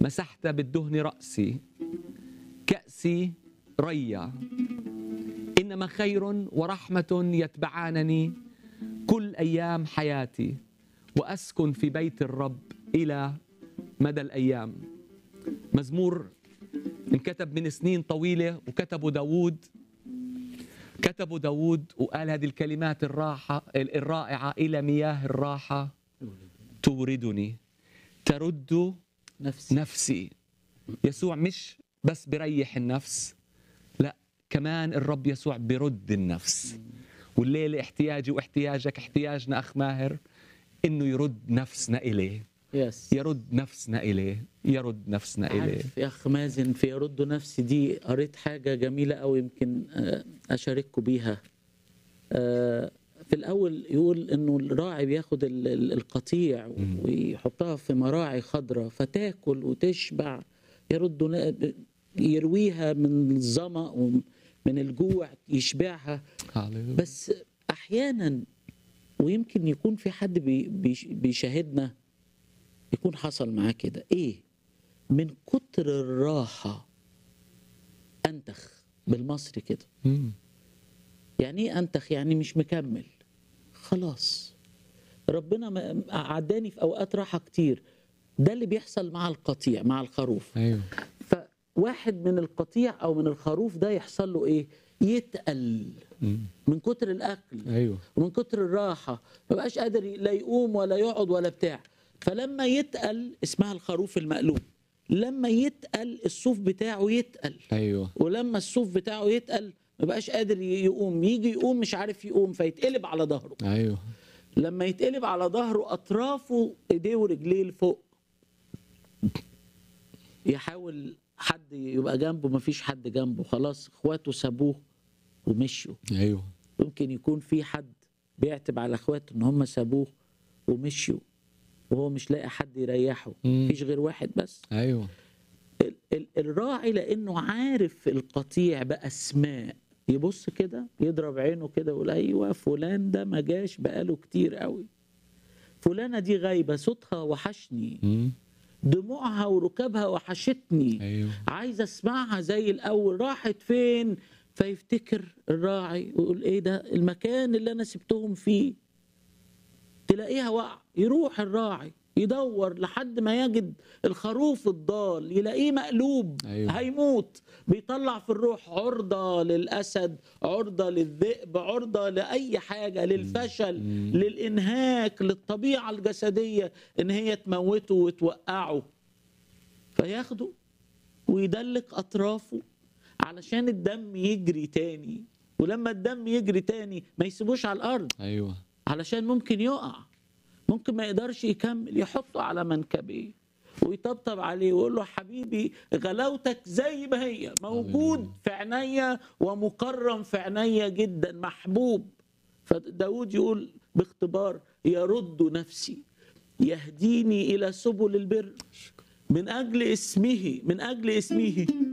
مسحت بالدهن رأسي كأسي ريا إنما خير ورحمة يتبعانني كل أيام حياتي وأسكن في بيت الرب إلى مدى الأيام مزمور انكتب من سنين طويلة وكتبه داود كتبه داود وقال هذه الكلمات الراحة الرائعة إلى مياه الراحة توردني ترد نفسي نفسي يسوع مش بس بريح النفس لا كمان الرب يسوع برد النفس والليلة احتياجي واحتياجك احتياجنا أخ ماهر إنه يرد نفسنا إليه يس يرد نفسنا إليه يرد نفسنا إليه عارف يا اخ مازن في يرد نفسي دي قريت حاجه جميله قوي يمكن آه، اشارككم بيها آه، في الاول يقول انه الراعي بياخد ال- ال- القطيع ويحطها في مراعي خضراء فتاكل وتشبع يرد ن- يرويها من الظما ومن الجوع يشبعها هاليلويا. بس احيانا ويمكن يكون في حد بي بيش- بيشاهدنا يكون حصل معاه كده ايه من كتر الراحه انتخ بالمصري كده مم. يعني ايه انتخ يعني مش مكمل خلاص ربنا ما- عداني في اوقات راحه كتير ده اللي بيحصل مع القطيع مع الخروف أيوه فواحد من القطيع او من الخروف ده يحصل له ايه يتقل مم. من كتر الاكل أيوه ومن كتر الراحه ما بقاش قادر لا يقوم ولا يقعد ولا بتاع فلما يتقل اسمها الخروف المقلوب لما يتقل الصوف بتاعه يتقل أيوه ولما الصوف بتاعه يتقل ما بقاش قادر يقوم يجي يقوم مش عارف يقوم فيتقلب على ظهره أيوه لما يتقلب على ظهره اطرافه ايديه ورجليه لفوق يحاول حد يبقى جنبه ما فيش حد جنبه خلاص اخواته سابوه ومشوا أيوه ممكن يكون في حد بيعتب على اخواته ان هم سابوه ومشوا وهو مش لاقي حد يريحه مم. مفيش غير واحد بس أيوه ال- ال- الراعي لانه عارف القطيع باسماء يبص كده يضرب عينه كده يقول ايوه فلان ده ما جاش بقاله كتير قوي فلانه دي غايبه صوتها وحشني مم. دموعها وركابها وحشتني أيوه عايز اسمعها زي الاول راحت فين فيفتكر الراعي ويقول ايه ده المكان اللي انا سبتهم فيه تلاقيها وقع يروح الراعي يدور لحد ما يجد الخروف الضال يلاقيه مقلوب أيوة. هيموت بيطلع في الروح عرضة للأسد عرضة للذئب عرضة لأي حاجة للفشل مم. للإنهاك للطبيعة الجسدية إن هي تموته وتوقعه فياخده ويدلك أطرافه علشان الدم يجري تاني ولما الدم يجري تاني ما يسيبوش على الأرض أيوه علشان ممكن يقع ممكن ما يقدرش يكمل يحطه على منكبيه ويطبطب عليه ويقول له حبيبي غلاوتك زي ما هي موجود هللويا. في عينيا ومكرم في عينيا جدا محبوب فداود يقول باختبار يرد نفسي يهديني الى سبل البر من اجل اسمه من اجل اسمه